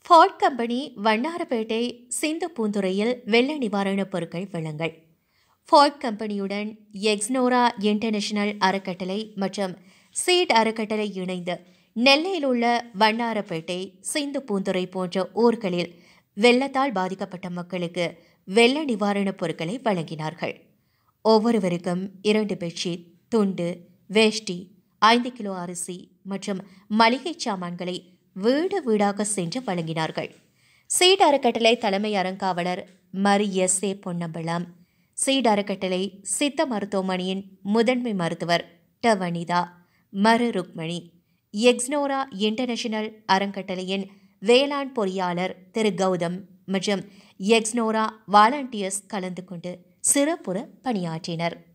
ஃபார்ட் company Vannarapettai சிந்து பூந்துறையில் வெள்ள நிவாரணப் பொருட்கள் வழங்கல் ஃபார்ட் கம்பெனியுடன் எக்ஸ்னோரா இன்டர்நேஷனல் அறக்கட்டளை மற்றும் சீட் அறக்கட்டளை இணைந்து நெல்லையில் உள்ள வண்ணாரப்பேட்டை சிந்து பூந்துறை போன்ற ஊர்களில் வெள்ளத்தால் பாதிக்கப்பட்ட மக்களுக்கு வெள்ள நிவாரணப் பொருட்களை வழங்கினார்கள் ஒவ்வொருவருக்கும் இரண்டு பெட்ஷீட் துண்டு வேஷ்டி ஐந்து கிலோ அரிசி மற்றும் மளிகை சாமான்களை வீடு வீடாக சென்று வழங்கினார்கள் சீட் அறக்கட்டளை தலைமை அறங்காவலர் Mari S A Ponnambalam seed அறக்கட்டளை சித்த மருத்துவமனையின் முதன்மை மருத்துவர் ட வனிதா மரு ருக்மணி எக்ஸ்னோரா இன்டர்நேஷனல் அறக்கட்டளையின் வேளாண் பொறியாளர் திரு கௌதம் மற்றும் எக்ஸ்னோரா வாலண்டியர்ஸ் கலந்து கொண்டு சிறப்புற பணியாற்றினர்